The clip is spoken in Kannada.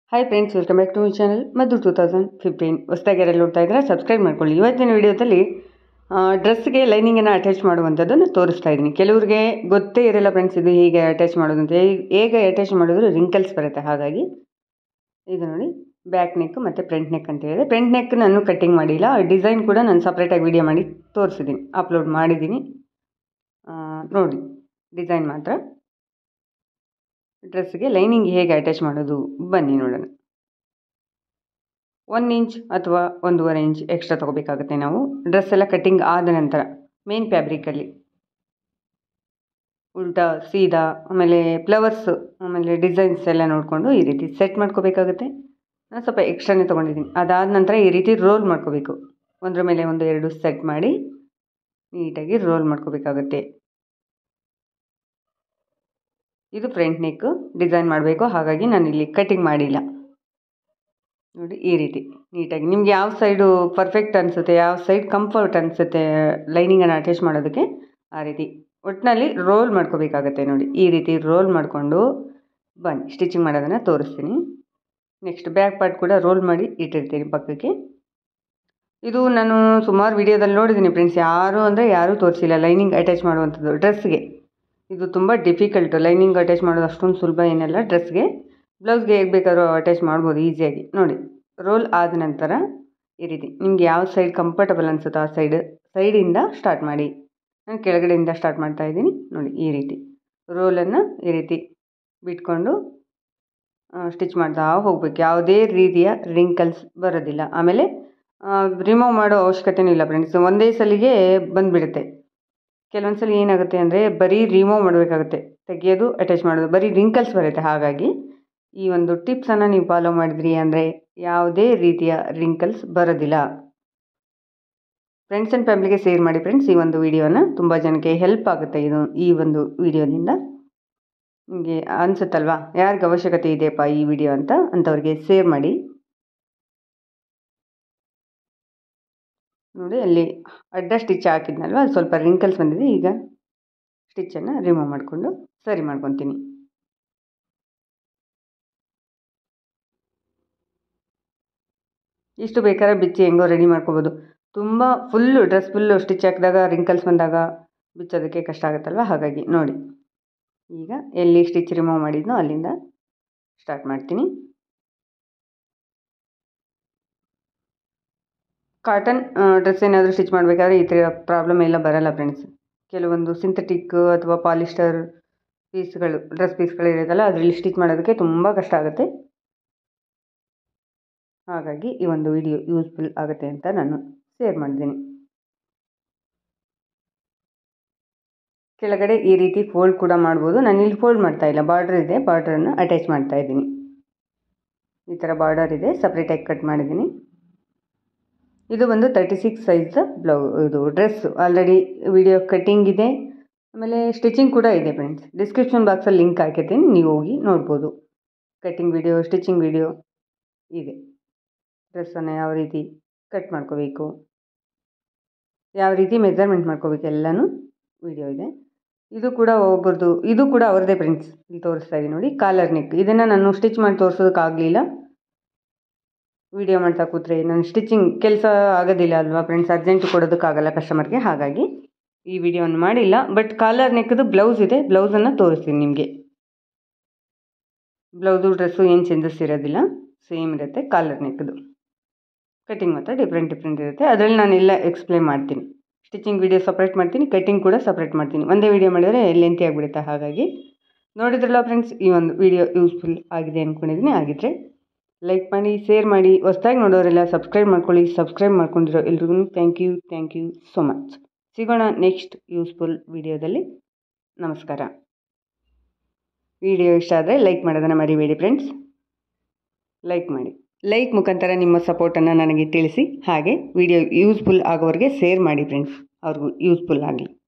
hi friends welcome back to my channel ಮದ್ದು ಟೂ ತೌಸಂಡ್ ಫಿಫ್ಟೀನ್ ಹೊಸ್ದಾಗಿ ಯಾರೆಲ್ಲ ನೋಡ್ತಾ ಇದ್ದರೆ ಸಬ್ಸ್ಕ್ರೈಬ್ ಮಾಡ್ಕೊಳ್ಳಿ ಇವತ್ತಿನ ವಿಡಿಯೋದಲ್ಲಿ ಡ್ರೆಸ್ಗೆ ಲೈನಿಂಗನ್ನು ಅಟ್ಯಾಚ್ ಮಾಡುವಂಥದ್ದನ್ನು ತೋರಿಸ್ತಾ ಇದ್ದೀನಿ ಕೆಲವ್ರಿಗೆ ಗೊತ್ತೇ ಇರಲ್ಲ ಫ್ರೆಂಡ್ಸ್ ಇದು ಹೀಗೆ ಅಟ್ಯಾಚ್ ಮಾಡೋದು ಅಂತ ಹೇಗೆ- ಹೇಗೆ ಅಟ್ಯಾಚ್ ಮಾಡಿದ್ರು ರಿಂಕಲ್ಸ್ ಬರುತ್ತೆ ಹಾಗಾಗಿ ಇದು ನೋಡಿ ಬ್ಯಾಕ್ ನೆಕ್ ಮತ್ತು ಫ್ರಂಟ್ ನೆಕ್ ಅಂತ ಹೇಳಿದೆ ಫ್ರಂಟ್ ನೆಕ್ ನಾನು ಕಟ್ಟಿಂಗ್ ಮಾಡಿಲ್ಲ ಡಿಸೈನ್ ಕೂಡ ನಾನು ಸಪ್ರೇಟಾಗಿ ವಿಡಿಯೋ ಮಾಡಿ ತೋರಿಸಿದ್ದೀನಿ ಅಪ್ಲೋಡ್ ಮಾಡಿದ್ದೀನಿ ಆ, ನೋಡಿ ಡಿಸೈನ್ ಮಾತ್ರ ಡ್ರೆಸ್ಗೆ ಲೈನಿಂಗ್ ಹೇಗೆ ಅಟ್ಯಾಚ್ ಮಾಡೋದು ಬನ್ನಿ ನೋಡೋಣ ಒನ್ ಇಂಚ್ ಅಥವಾ ಒಂದೂವರೆ ಇಂಚ್ ಎಕ್ಸ್ಟ್ರಾ ತೊಗೋಬೇಕಾಗುತ್ತೆ ನಾವು ಡ್ರೆಸ್ ಎಲ್ಲ ಕಟ್ಟಿಂಗ್ ಆದ ನಂತರ ಮೇನ್ ಫ್ಯಾಬ್ರಿಕಲ್ಲಿ ಉಲ್ಟಾ ಸೀದಾ ಆಮೇಲೆ ಫ್ಲವರ್ಸ್ ಆಮೇಲೆ ಡಿಸೈನ್ಸ್ ಎಲ್ಲ ನೋಡಿಕೊಂಡು ಈ ರೀತಿ ಸೆಟ್ ಮಾಡ್ಕೋಬೇಕಾಗುತ್ತೆ ನಾನು ಸ್ವಲ್ಪ ಎಕ್ಸ್ಟ್ರಾನೇ ತೊಗೊಂಡಿದ್ದೀನಿ ಅದಾದ ನಂತರ ಈ ರೀತಿ ರೋಲ್ ಮಾಡ್ಕೋಬೇಕು ಒಂದರ ಮೇಲೆ ಒಂದು ಎರಡು ಸೆಟ್ ಮಾಡಿ ನೀಟಾಗಿ ರೋಲ್ ಮಾಡ್ಕೋಬೇಕಾಗುತ್ತೆ ಇದು ಫ್ರಂಟ್ ನೆಕ್ ಡಿಸೈನ್ ಮಾಡಬೇಕು ಹಾಗಾಗಿ ನಾನು ಇಲ್ಲಿ ಕಟಿಂಗ್ ಮಾಡಿಲ್ಲ ನೋಡಿ ಈ ರೀತಿ ನೀಟಾಗಿ ನಿಮ್ಗೆ ಯಾವ ಸೈಡು ಪರ್ಫೆಕ್ಟ್ ಅನಿಸುತ್ತೆ ಯಾವ ಸೈಡ್ ಕಂಫರ್ಟ್ ಅನಿಸುತ್ತೆ ಲೈನಿಂಗನ್ನು ಅಟ್ಯಾಚ್ ಮಾಡೋದಕ್ಕೆ ಆ ರೀತಿ ಒಟ್ಟಿನಲ್ಲಿ ರೋಲ್ ಮಾಡ್ಕೋಬೇಕಾಗತ್ತೆ ನೋಡಿ ಈ ರೀತಿ ರೋಲ್ ಮಾಡಿಕೊಂಡು ಬನ್ನಿ ಸ್ಟಿಚಿಂಗ್ ಮಾಡೋದನ್ನು ತೋರಿಸ್ತೀನಿ ನೆಕ್ಸ್ಟ್ ಬ್ಯಾಕ್ ಪಾರ್ಟ್ ಕೂಡ ರೋಲ್ ಮಾಡಿ ಇಟ್ಟಿರ್ತೀನಿ ಪಕ್ಕಕ್ಕೆ ಇದು ನಾನು ಸುಮಾರು ವಿಡಿಯೋದಲ್ಲಿ ನೋಡಿದ್ದೀನಿ ಫ್ರೆಂಡ್ಸ್ ಯಾರು ಅಂದರೆ ಯಾರೂ ತೋರಿಸಿಲ್ಲ ಲೈನಿಂಗ್ ಅಟ್ಯಾಚ್ ಮಾಡುವಂಥದ್ದು ಡ್ರೆಸ್ಗೆ ಇದು ತುಂಬ ಡಿಫಿಕಲ್ಟು ಲೈನಿಂಗ್ ಅಟ್ಯಾಚ್ ಮಾಡೋದು ಅಷ್ಟೊಂದು ಸುಲಭ ಏನಲ್ಲ ಡ್ರೆಸ್ಗೆ ಬ್ಲೌಸ್ಗೆ ಹೇಗೆ ಬೇಕಾದ್ರೂ ಅಟ್ಯಾಚ್ ಮಾಡ್ಬೋದು ಈಸಿಯಾಗಿ ನೋಡಿ ರೋಲ್ ಆದ ನಂತರ ಈ ರೀತಿ ನಿಮ್ಗೆ ಯಾವ ಸೈಡ್ ಕಂಫರ್ಟಬಲ್ ಅನಿಸುತ್ತೋ ಆ ಸೈಡ್ ಸೈಡಿಂದ ಸ್ಟಾರ್ಟ್ ಮಾಡಿ ನಾನು ಕೆಳಗಡೆಯಿಂದ ಸ್ಟಾರ್ಟ್ ಮಾಡ್ತಾ ಇದ್ದೀನಿ ನೋಡಿ ಈ ರೀತಿ ರೋಲನ್ನು ಈ ರೀತಿ ಬಿಟ್ಕೊಂಡು ಸ್ಟಿಚ್ ಮಾಡ್ತಾ ಹೋಗ್ಬೇಕು ಯಾವುದೇ ರೀತಿಯ ರಿಂಕಲ್ಸ್ ಬರೋದಿಲ್ಲ ಆಮೇಲೆ ರಿಮೂವ್ ಮಾಡೋ ಅವಶ್ಯಕತೆನೂ ಇಲ್ಲ ಫ್ರೆಂಡ್ಸ್ ಒಂದೇ ಸಲಿಗೆ ಬಂದುಬಿಡುತ್ತೆ ಕೆಲವೊಂದು ಸಲ ಏನಾಗುತ್ತೆ ಅಂದರೆ ಬರೀ ರಿಮೂವ್ ಮಾಡಬೇಕಾಗುತ್ತೆ ತೆಗೆಯೋದು ಅಟ್ಯಾಚ್ ಮಾಡೋದು ಬರೀ ರಿಂಕಲ್ಸ್ ಬರುತ್ತೆ ಹಾಗಾಗಿ ಈ ಒಂದು ಟಿಪ್ಸನ್ನು ನೀವು ಫಾಲೋ ಮಾಡಿದ್ರಿ ಅಂದರೆ ಯಾವುದೇ ರೀತಿಯ ರಿಂಕಲ್ಸ್ ಬರೋದಿಲ್ಲ ಫ್ರೆಂಡ್ಸ್ ಆ್ಯಂಡ್ ಫ್ಯಾಮಿಲಿಗೆ ಶೇರ್ ಮಾಡಿ ಫ್ರೆಂಡ್ಸ್ ಈ ಒಂದು ವಿಡಿಯೋನ ತುಂಬ ಜನಕ್ಕೆ ಹೆಲ್ಪ್ ಆಗುತ್ತೆ ಇದು ಈ ಒಂದು ವಿಡಿಯೋದಿಂದ ನಿಮಗೆ ಅನಿಸುತ್ತಲ್ವಾ ಯಾರಿಗೆ ಅವಶ್ಯಕತೆ ಇದೆಯಪ್ಪ ಈ ವಿಡಿಯೋ ಅಂತ ಅಂಥವ್ರಿಗೆ ಶೇರ್ ಮಾಡಿ ನೋಡಿ ಅಲ್ಲಿ ಅಡ್ಡ ಸ್ಟಿಚ್ ಹಾಕಿದ್ನಲ್ವ ಅದು ಸ್ವಲ್ಪ ರಿಂಕಲ್ಸ್ ಬಂದಿದೆ ಈಗ ಸ್ಟಿಚ್ಚನ್ನು ರಿಮೂವ್ ಮಾಡಿಕೊಂಡು ಸರಿ ಮಾಡ್ಕೊತೀನಿ ಇಷ್ಟು ಬೇಕಾದ್ರೆ ಬಿಚ್ಚಿ ಹೆಂಗೋ ರೆಡಿ ಮಾಡ್ಕೋಬೋದು ತುಂಬ ಫುಲ್ಲು ಡ್ರೆಸ್ ಫುಲ್ಲು ಸ್ಟಿಚ್ ಹಾಕಿದಾಗ ರಿಂಕಲ್ಸ್ ಬಂದಾಗ ಬಿಚ್ಚೋದಕ್ಕೆ ಕಷ್ಟ ಆಗುತ್ತಲ್ವ ಹಾಗಾಗಿ ನೋಡಿ ಈಗ ಎಲ್ಲಿ ಸ್ಟಿಚ್ ರಿಮೂವ್ ಮಾಡಿದ್ನೋ ಅಲ್ಲಿಂದ ಸ್ಟಾರ್ಟ್ ಮಾಡ್ತೀನಿ ಕಾಟನ್ ಡ್ರೆಸ್ ಏನಾದರೂ ಸ್ಟಿಚ್ ಮಾಡಬೇಕಾದ್ರೆ ಈ ಥರ ಪ್ರಾಬ್ಲಮ್ ಎಲ್ಲ ಬರಲ್ಲ ಫ್ರೆಂಡ್ಸ್ ಕೆಲವೊಂದು ಸಿಂಥೆಟಿಕ್ ಅಥವಾ ಪಾಲಿಸ್ಟರ್ ಪೀಸ್ಗಳು ಡ್ರೆಸ್ ಪೀಸ್ಗಳು ಇರೋದಲ್ಲ ಅದರಲ್ಲಿ ಸ್ಟಿಚ್ ಮಾಡೋದಕ್ಕೆ ತುಂಬ ಕಷ್ಟ ಆಗುತ್ತೆ ಹಾಗಾಗಿ ಈ ಒಂದು ವಿಡಿಯೋ ಯೂಸ್ಫುಲ್ ಆಗುತ್ತೆ ಅಂತ ನಾನು ಶೇರ್ ಮಾಡಿದ್ದೀನಿ ಕೆಳಗಡೆ ಈ ರೀತಿ ಫೋಲ್ಡ್ ಕೂಡ ಮಾಡ್ಬೋದು ನಾನು ಇಲ್ಲಿ ಫೋಲ್ಡ್ ಮಾಡ್ತಾ ಇಲ್ಲ ಬಾರ್ಡರ್ ಇದೆ ಬಾರ್ಡ್ರನ್ನು ಅಟ್ಯಾಚ್ ಮಾಡ್ತಾ ಇದ್ದೀನಿ ಈ ಥರ ಬಾರ್ಡರ್ ಇದೆ ಸಪ್ರೇಟಾಗಿ ಕಟ್ ಮಾಡಿದ್ದೀನಿ ಇದು ಒಂದು ತರ್ಟಿ ಸಿಕ್ಸ್ ಸೈಜ್ ಬ್ಲೌ ಇದು ಡ್ರೆಸ್ ಆಲ್ರೆಡಿ ವಿಡಿಯೋ ಕಟ್ಟಿಂಗ್ ಇದೆ ಆಮೇಲೆ ಸ್ಟಿಚಿಂಗ್ ಕೂಡ ಇದೆ ಫ್ರೆಂಡ್ಸ್ ಡಿಸ್ಕ್ರಿಪ್ಷನ್ ಬಾಕ್ಸಲ್ಲಿ ಲಿಂಕ್ ಹಾಕಿರ್ತೀನಿ ನೀವು ಹೋಗಿ ನೋಡ್ಬೋದು ಕಟ್ಟಿಂಗ್ ವಿಡಿಯೋ ಸ್ಟಿಚಿಂಗ್ ವಿಡಿಯೋ ಇದೆ ಡ್ರೆಸ್ಸನ್ನು ಯಾವ ರೀತಿ ಕಟ್ ಮಾಡ್ಕೋಬೇಕು ಯಾವ ರೀತಿ ಮೆಜರ್ಮೆಂಟ್ ಮಾಡ್ಕೋಬೇಕು ಎಲ್ಲನೂ ವಿಡಿಯೋ ಇದೆ ಇದು ಕೂಡ ಒಬ್ಬರದು ಇದು ಕೂಡ ಅವ್ರದ್ದೇ ಫ್ರೆಂಡ್ಸ್ ಇಲ್ಲಿ ತೋರಿಸ್ತಾ ಇದ್ದೀನಿ ನೋಡಿ ಕಾಲರ್ ನೆಕ್ ಇದನ್ನು ನಾನು ಸ್ಟಿಚ್ ಮಾಡಿ ತೋರಿಸೋದಕ್ಕಾಗಲಿಲ್ಲ ವಿಡಿಯೋ ಮಾಡ್ತಾ ಕೂತ್ರೆ ನಾನು ಸ್ಟಿಚಿಂಗ್ ಕೆಲಸ ಆಗೋದಿಲ್ಲ ಅಲ್ವಾ ಫ್ರೆಂಡ್ಸ್ ಅರ್ಜೆಂಟ್ ಕೊಡೋದಕ್ಕಾಗಲ್ಲ ಕಸ್ಟಮರ್ಗೆ ಹಾಗಾಗಿ ಈ ವಿಡಿಯೋವನ್ನು ಮಾಡಿಲ್ಲ ಬಟ್ ಕಾಲರ್ ನೆಕ್ದು ಬ್ಲೌಸ್ ಇದೆ ಬ್ಲೌಸನ್ನು ತೋರಿಸ್ತೀನಿ ನಿಮಗೆ ಬ್ಲೌಸು ಡ್ರೆಸ್ಸು ಏನು ಚೇಂಜಸ್ ಇರೋದಿಲ್ಲ ಸೇಮ್ ಇರುತ್ತೆ ಕಾಲರ್ ನೆಕ್ದು ಕಟಿಂಗ್ ಮಾತ್ರ ಡಿಫ್ರೆಂಟ್ ಡಿಫ್ರೆಂಟ್ ಇರುತ್ತೆ ಅದರಲ್ಲಿ ನಾನು ಎಲ್ಲ ಎಕ್ಸ್ಪ್ಲೇನ್ ಮಾಡ್ತೀನಿ ಸ್ಟಿಚಿಂಗ್ ವಿಡಿಯೋ ಸಪ್ರೇಟ್ ಮಾಡ್ತೀನಿ ಕಟಿಂಗ್ ಕೂಡ ಸಪ್ರೇಟ್ ಮಾಡ್ತೀನಿ ಒಂದೇ ವಿಡಿಯೋ ಮಾಡಿದರೆ ಲೆಂತಿ ಆಗಿಬಿಡುತ್ತೆ ಹಾಗಾಗಿ ನೋಡಿದ್ರಲ್ಲ ಫ್ರೆಂಡ್ಸ್ ಈ ಒಂದು ವಿಡಿಯೋ ಯೂಸ್ಫುಲ್ ಆಗಿದೆ ಅಂದ್ಕೊಂಡಿದ್ದೀನಿ ಆಗಿದ್ದರೆ ಲೈಕ್ ಮಾಡಿ ಶೇರ್ ಮಾಡಿ ಹೊಸ್ದಾಗಿ ನೋಡೋರೆಲ್ಲ ಸಬ್ಸ್ಕ್ರೈಬ್ ಮಾಡ್ಕೊಳ್ಳಿ ಸಬ್ಸ್ಕ್ರೈಬ್ ಮಾಡ್ಕೊಂಡಿರೋ ಎಲ್ರಿಗೂ thank you thank you so much ಸಿಗೋಣ ನೆಕ್ಸ್ಟ್ ಯೂಸ್ಫುಲ್ ವಿಡಿಯೋದಲ್ಲಿ ನಮಸ್ಕಾರ ವಿಡಿಯೋ ಇಷ್ಟ ಆದರೆ ಲೈಕ್ ಮಾಡೋದನ್ನು ಮರಿಬೇಡಿ ಫ್ರೆಂಡ್ಸ್ ಲೈಕ್ ಮಾಡಿ ಲೈಕ್ ಮುಖಾಂತರ ನಿಮ್ಮ ಸಪೋರ್ಟನ್ನು ನನಗೆ ತಿಳಿಸಿ ಹಾಗೆ ವಿಡಿಯೋ ಯೂಸ್ಫುಲ್ ಆಗೋರಿಗೆ ಶೇರ್ ಮಾಡಿ ಫ್ರೆಂಡ್ಸ್ ಅವ್ರಿಗೂ ಯೂಸ್ಫುಲ್ ಆಗಲಿ